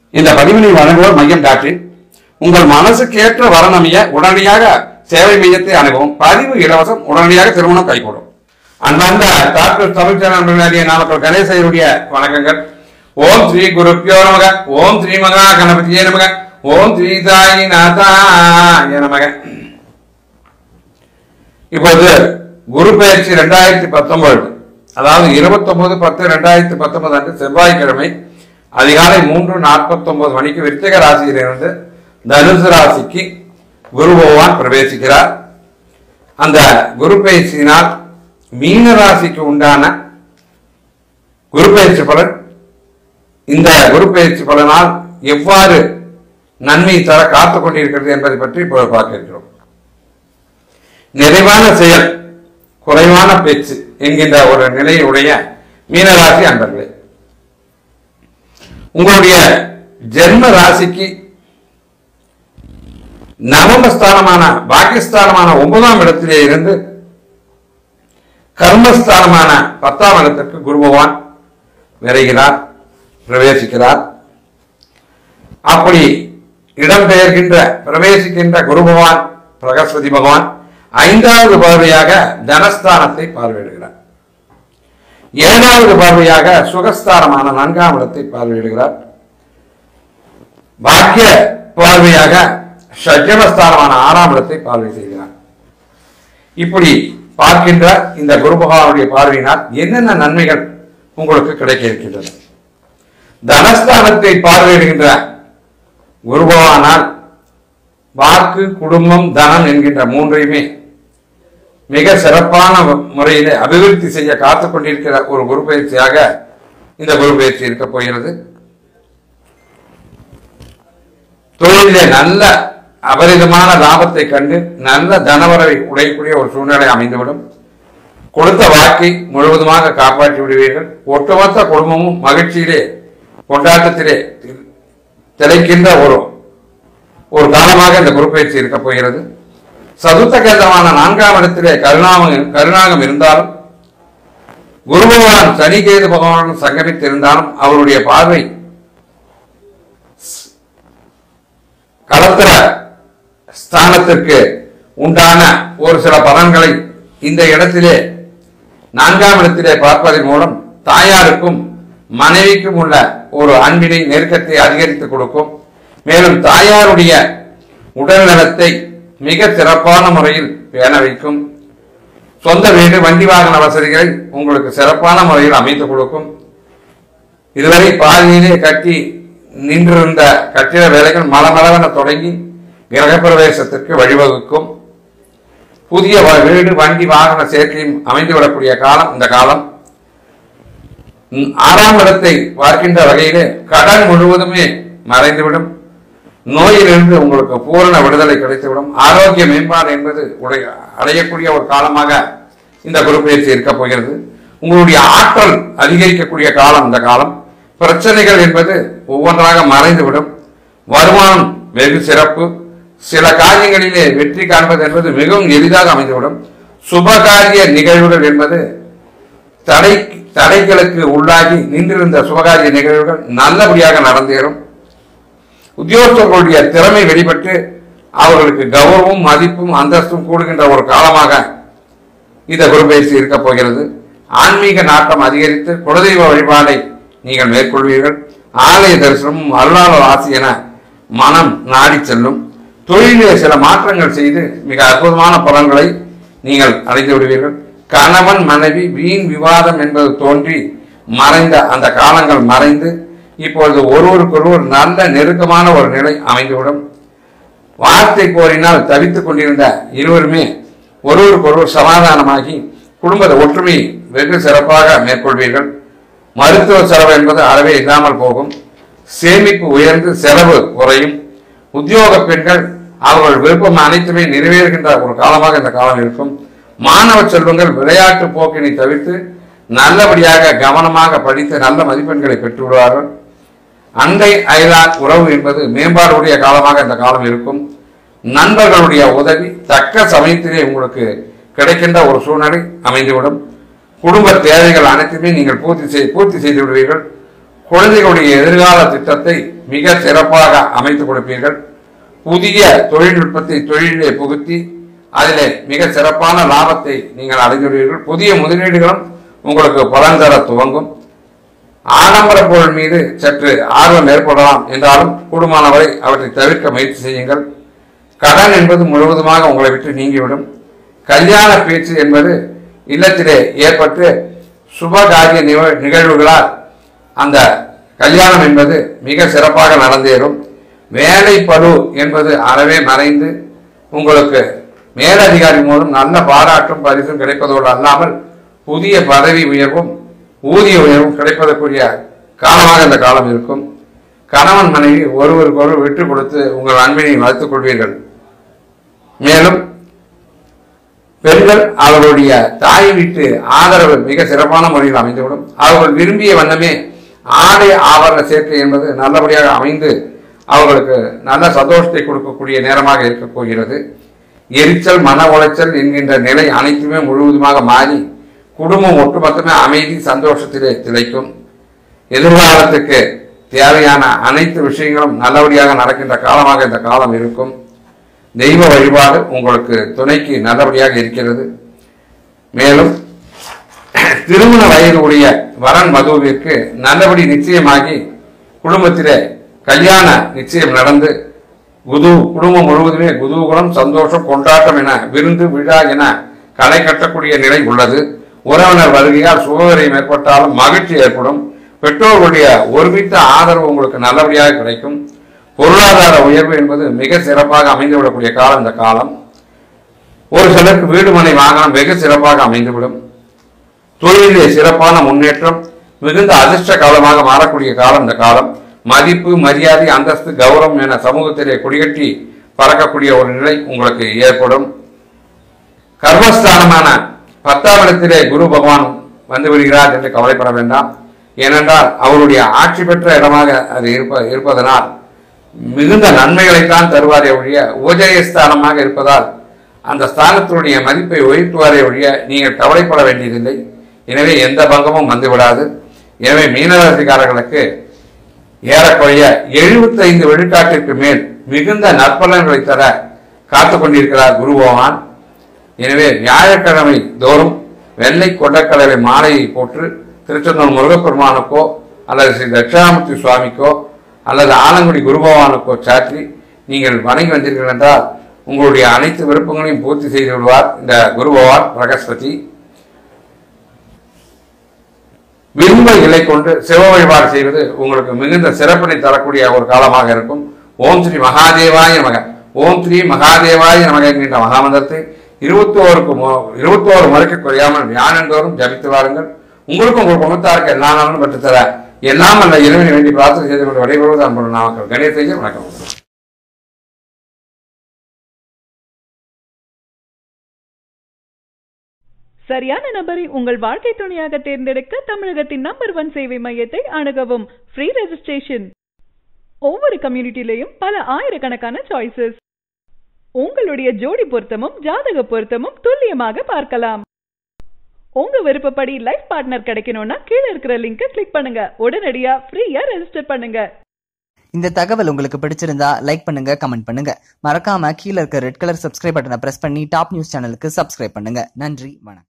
இந்த பதிவினை வழங்குவோர் மையம் டாக்டரின் உங்கள் மனசுக்கேற்ற வரணமைய உடனடியாக சேவை மையத்தை அணுகவும் பதிவு இலவசம் உடனடியாக திருமணம் கைகூடும் அன்பார்ந்த டாக்டர் தமிழ்ச்சேன நண்பர்களாகிய நாமக்கல் கணேசருடைய வணக்கங்கள் ஓம் ஸ்ரீ குருப்பியோ நமக ஓம் ஸ்ரீ மகா கணபதியே நமக ஓம் ஸ்ரீ சாயி நாதாய நமக இப்போது குரு பயிற்சி ரெண்டாயிரத்தி பத்தொன்பது அதாவது இருபத்தொன்பது பத்து ரெண்டாயிரத்தி பத்தொன்பது அன்று செவ்வாய்க்கிழமை அதிகாலை மூன்று நாற்பத்தொன்பது மணிக்கு விருச்சிக ராசியிலிருந்து தனுசு ராசிக்கு குரு பகவான் பிரவேசிக்கிறார் அந்த குரு பயிற்சியினால் மீன ராசிக்கு உண்டான குரு பயிற்சி பலன் இந்த குரு பயிற்சி பலனால் எவ்வாறு நன்மை தர காத்துக் கொண்டிருக்கிறது என்பதை பற்றி இப்போது பார்க்க இருக்கிறோம் நிறைவான செயல் குறைவான பேச்சு என்கின்ற ஒரு நிலையுடைய மீனராசி அன்பர்களே உங்களுடைய ஜென்ம ராசிக்கு நவமஸ்தானமான பாகிஸ்தானமான ஒன்பதாம் இடத்திலே இருந்து கர்மஸ்தானமான பத்தாம் இடத்திற்கு குரு பகவான் விரைகிறார் பிரவேசிக்கிறார் அப்படி இடம்பெயர்கின்ற பிரவேசிக்கின்ற குரு பகவான் பிரகஸ்பதி பகவான் ஐந்தாவது பார்வையாக தனஸ்தானத்தை பார்வையிடுகிறார் ஏழாவது பார்வையாக சுகஸ்தானமான நான்காம் இடத்தை பார்வையிடுகிறார் பாக்கிய பார்வையாக ஷஜமஸ்தானமான ஆறாம் இடத்தை பார்வை செய்கிறார் இப்படி பார்க்கின்ற இந்த குரு பகவானுடைய பார்வையினால் என்னென்ன நன்மைகள் உங்களுக்கு கிடைக்க இருக்கின்றன தனஸ்தானத்தை பார்வையிடுகின்ற குரு பகவானால் வாக்கு குடும்பம் தனம் என்கின்ற மூன்றையுமே மிக சிறப்பான முறையிலே அபிவிருத்தி செய்ய காத்துக் கொண்டிருக்கிற ஒரு குரு பயிற்சியாக இந்த குரு பயிற்சி இருக்க போகிறது தொழிலே நல்ல அபரிதமான லாபத்தை கண்டு நல்ல தனவரவை உடையக்கூடிய ஒரு சூழ்நிலை அமைந்துவிடும் கொடுத்த வாக்கை முழுவதுமாக காப்பாற்றி விடுவீர்கள் ஒட்டுமொத்த குடும்பமும் மகிழ்ச்சியிலே கொண்டாட்டத்திலே திளைக்கின்ற ஒரு ஒரு காலமாக இந்த குருப்பெயர்ச்சி இருக்க போகிறது சதுர்த்த கேந்திரமான நான்காம் இடத்திலே கருணாகம் கருணாகம் இருந்தாலும் குரு பகவான் சனிகேது பகவான் சங்கமித்திருந்தாலும் அவருடைய பார்வை களத்திர ஸ்தானத்திற்கு உண்டான ஒரு சில பலன்களை இந்த இடத்திலே நான்காம் இடத்திலே பார்ப்பதன் மூலம் தாயாருக்கும் மனைவிக்கும் உள்ள ஒரு அன்பினை நெருக்கத்தை அதிகரித்து கொடுக்கும் மேலும் தாயாருடைய உடல் நலத்தை மிக சிறப்பான முறையில் பேண வைக்கும் சொந்த வீடு வண்டி வாகன வசதிகளை உங்களுக்கு சிறப்பான முறையில் அமைத்து கொடுக்கும் இதுவரை பாதியிலே கட்டி நின்றிருந்த கட்டிட வேலைகள் மலமளவென தொடங்கி கிரகப்பிரவேசத்திற்கு வழிவகுக்கும் புதிய வ- வீடு வண்டி வாகன சேர்க்கையும் அமைந்துவிடக்கூடிய காலம் இந்த காலம் ம், ஆறாம் இடத்தை பார்க்கின்ற வகையிலே கடன் முழுவதுமே மறைந்துவிடும் நோயிலிருந்து உங்களுக்கு பூரண விடுதலை கிடைத்துவிடும் ஆரோக்கிய மேம்பாடு என்பது உடைய அடையக்கூடிய ஒரு காலமாக இந்த குருப்பெயர்ச்சி இருக்க போகிறது உங்களுடைய ஆற்றல் அதிகரிக்கக்கூடிய காலம் இந்த காலம் பிரச்சனைகள் என்பது ஒவ்வொன்றாக மறைந்துவிடும் வருமானம் வெகு சிறப்பு சில காரியங்களிலே வெற்றி காண்பது என்பது மிகவும் எளிதாக அமைந்துவிடும் சுபகாரிய நிகழ்வுகள் என்பது தடை தடைகளுக்கு உள்ளாகி நின்றிருந்த சுபகாரிய நிகழ்வுகள் நல்லபடியாக நடந்தேறும் உத்தியோகத்தர்களுடைய திறமை வெளிப்பட்டு அவர்களுக்கு கௌரவம் மதிப்பும் அந்தஸ்தும் கூடுகின்ற ஒரு காலமாக இந்த குருபெயர்ச்சி இருக்க போகிறது ஆன்மீக நாட்டம் அதிகரித்து குலதெய்வ வழிபாடை நீங்கள் மேற்கொள்வீர்கள் ஆலய தரிசனமும் அருளாளர் ஆசி என மனம் நாடி செல்லும் தொழிலே சில மாற்றங்கள் செய்து மிக அற்புதமான பலன்களை நீங்கள் அடைந்து விடுவீர்கள் கணவன் மனைவி வீண் விவாதம் என்பது தோன்றி மறைந்த அந்த காலங்கள் மறைந்து இப்பொழுது ஒருவருக்கொருவர் நல்ல நெருக்கமான ஒரு நிலை அமைந்துவிடும் வார்த்தை போரினால் தவித்துக் கொண்டிருந்த இருவருமே ஒருவருக்கொருவர் சமாதானமாகி குடும்ப ஒற்றுமை வெகு சிறப்பாக மேற்கொள்வீர்கள் மருத்துவ செலவு என்பது அறவே இல்லாமல் போகும் சேமிப்பு உயர்ந்து செலவு குறையும் உத்தியோக பெண்கள் அவர்கள் விருப்பம் அனைத்துமே நிறைவேறுகின்ற ஒரு காலமாக இந்த காலம் இருக்கும் மாணவ செல்வங்கள் விளையாட்டு போக்கினை தவிர்த்து நல்லபடியாக கவனமாக படித்து நல்ல மதிப்பெண்களை பெற்று விடுவார்கள் அண்டை அயலார் உறவு என்பது மேம்பாடுடைய காலமாக இந்த காலம் இருக்கும் நண்பர்களுடைய உதவி தக்க சமயத்திலே உங்களுக்கு கிடைக்கின்ற ஒரு சூழ்நிலை அமைந்துவிடும் குடும்ப தேவைகள் அனைத்துமே நீங்கள் பூர்த்தி செய் பூர்த்தி செய்து விடுவீர்கள் குழந்தைகளுடைய எதிர்கால திட்டத்தை மிக சிறப்பாக அமைத்து கொடுப்பீர்கள் புதிய தொழில்நுட்பத்தை தொழிலே புகுத்தி அதிலே மிக சிறப்பான லாபத்தை நீங்கள் அடைந்துள்ளீர்கள் புதிய முதலீடுகளும் உங்களுக்கு பலன் தர துவங்கும் ஆடம்பர பொருள் மீது சற்று ஆர்வம் ஏற்படலாம் என்றாலும் கூடுமானவரை அவற்றை தவிர்க்க முயற்சி செய்யுங்கள் கடன் என்பது முழுவதுமாக உங்களை விட்டு நீங்கிவிடும் கல்யாண பேச்சு என்பது இல்லத்திலே ஏற்பட்டு சுபகாரிய நிக- நிகழ்வுகளால் அந்த கல்யாணம் என்பது மிக சிறப்பாக நடந்தேறும் வேலை பளு என்பது அறவே மறைந்து உங்களுக்கு மேலதிகாரி மூலம் நல்ல பாராட்டும் பரிசும் கிடைப்பதோடு அல்லாமல் புதிய பதவி உயர்வும் ஊதிய உயர்வும் கிடைப்பதற்குரிய காலமாக இந்த காலம் இருக்கும் கணவன் மனைவி ஒருவருக்கொருவர் விட்டு கொடுத்து உங்கள் அன்பினை வளர்த்துக் கொள்வீர்கள் மேலும் பெண்கள் அவர்களுடைய தாய் வீட்டு ஆதரவு மிக சிறப்பான முறையில் அமைந்துவிடும் அவர்கள் விரும்பிய வண்ணமே ஆடை ஆபரண சேர்க்கை என்பது நல்லபடியாக அமைந்து அவர்களுக்கு நல்ல சந்தோஷத்தை கொடுக்கக்கூடிய நேரமாக இருக்கப் போகிறது எரிச்சல் மன உளைச்சல் என்கின்ற நிலை அனைத்துமே முழுவதுமாக மாறி குடும்பம் ஒட்டுமொத்தமே அமைதி சந்தோஷத்திலே திளைக்கும் எதிர்காலத்துக்கு தேவையான அனைத்து விஷயங்களும் நல்லபடியாக நடக்கின்ற காலமாக இந்த காலம் இருக்கும் தெய்வ வழிபாடு உங்களுக்கு துணைக்கு நல்லபடியாக இருக்கிறது மேலும் திருமண வயது உடைய வரன் மதுவிற்கு நல்லபடி நிச்சயமாகி குடும்பத்திலே கல்யாண நிச்சயம் நடந்து குது குடும்பம் முழுவதுமே குதூகலம் சந்தோஷம் கொண்டாட்டம் என விருந்து விழா என களை கட்டக்கூடிய நிலை உள்ளது உறவினர் வருகையால் சுபவரியம் ஏற்பட்டாலும் மகிழ்ச்சி ஏற்படும் பெற்றோர்களுடைய ஒருமித்த ஆதரவு உங்களுக்கு நல்லபடியாக கிடைக்கும் பொருளாதார உயர்வு என்பது மிக சிறப்பாக அமைந்துவிடக்கூடிய காலம் இந்த காலம் ஒரு சிலருக்கு வீடு மனை வாகனம் வெகு சிறப்பாக அமைந்துவிடும் தொழிலிலே சிறப்பான முன்னேற்றம் மிகுந்த அதிர்ஷ்ட காலமாக மாறக்கூடிய காலம் இந்த காலம் மதிப்பு மரியாதை அந்தஸ்து கௌரவம் என சமூகத்திலே கொடிகட்டி பறக்கக்கூடிய ஒரு நிலை உங்களுக்கு ஏற்படும் கர்மஸ்தானமான பத்தாம் இடத்திலே குரு பகவான் வந்து விடுகிறார் என்று கவலைப்பட வேண்டாம் ஏனென்றால் அவருடைய ஆட்சி பெற்ற இடமாக அது இருப்ப இருப்பதனால் மிகுந்த நன்மைகளைத்தான் தருவாரே ஒழிய உபஜயஸ்தானமாக இருப்பதால் அந்த ஸ்தானத்தினுடைய மதிப்பை உயர்த்துவாரே ஒழிய நீங்கள் கவலைப்பட வேண்டியதில்லை எனவே எந்த பங்கமும் வந்துவிடாது எனவே மீனராசிக்காரர்களுக்கு ஏறக்குறைய 75 விழுக்காட்டிற்கு மேல் மிகுந்த நற்பலன்களை தர காத்து கொண்டிருக்கிறார் குரு பகவான் எனவே வியாழக்கிழமை தோறும் வெள்ளை கொண்டக்கடலை மாலையை போட்டு திருச்செந்தூர் முருகப்பெருமானுக்கோ அல்லது ஸ்ரீ தட்சிணாமூர்த்தி சுவாமிக்கோ அல்லது ஆலங்குடி குரு பகவானுக்கோ சாற்றி நீங்கள் வணங்கி வந்தீர்கள் என்றால் உங்களுடைய அனைத்து விருப்பங்களையும் பூர்த்தி செய்து விடுவார் இந்த குரு பகவான் பிரகஸ்பதி விரும்ப இலை கொண்டு சிவ வழிபாடு செய்வது உங்களுக்கு மிகுந்த சிறப்பினை தரக்கூடிய ஒரு காலமாக இருக்கும் ஓம் ஸ்ரீ மகாதேவாய நமக ஓம் ஸ்ரீ மகாதேவாய நமக என்கின்ற மகாமந்திரத்தை இருபத்தி ஓருக்கு இருபத்தி ஓரு முறைக்கு குறையாமல் வியாழந்தோறும் ஜபித்து வாருங்கள் உங்களுக்கும் உங்கள் குடும்பத்தாருக்கு எல்லா நாளும் பெற்றுத்தர எல்லாம் அல்ல இறைவனை வேண்டி பிரார்த்தனை செய்து கொண்டு விடைபெறுவது அன்பு நாமக்கல் கணேசையர் வணக்கம் சரியான நபரை உங்கள் வாழ்க்கை துணையாக தேர்ந்தெடுக்க தமிழகத்தின் நம்பர் ஒன் சேவை மையத்தை அணுகவும் ஃப்ரீ ரெஜிஸ்ட்ரேஷன் ஒவ்வொரு கம்யூனிட்டிலையும் பல ஆயிரக்கணக்கான சாய்ஸஸ் உங்களுடைய ஜோடி பொருத்தமும் ஜாதக பொருத்தமும் துல்லியமாக பார்க்கலாம் உங்க விருப்பப்படி லைஃப் பார்ட்னர் கிடைக்கணும்னா கீழே இருக்கிற லிங்கை கிளிக் பண்ணுங்க உடனடியா ஃப்ரீயா ரெஜிஸ்டர் பண்ணுங்க இந்த தகவல் உங்களுக்கு பிடிச்சிருந்தா லைக் பண்ணுங்க கமெண்ட் பண்ணுங்க மறக்காம கீழே இருக்க ரெட் கலர் சப்ஸ்கிரைப் பட்டனை பிரஸ் பண்ணி டாப் நியூஸ் சேனலுக்கு சப்ஸ்கிரைப் பண்ணுங்க நன்றி வணக்கம்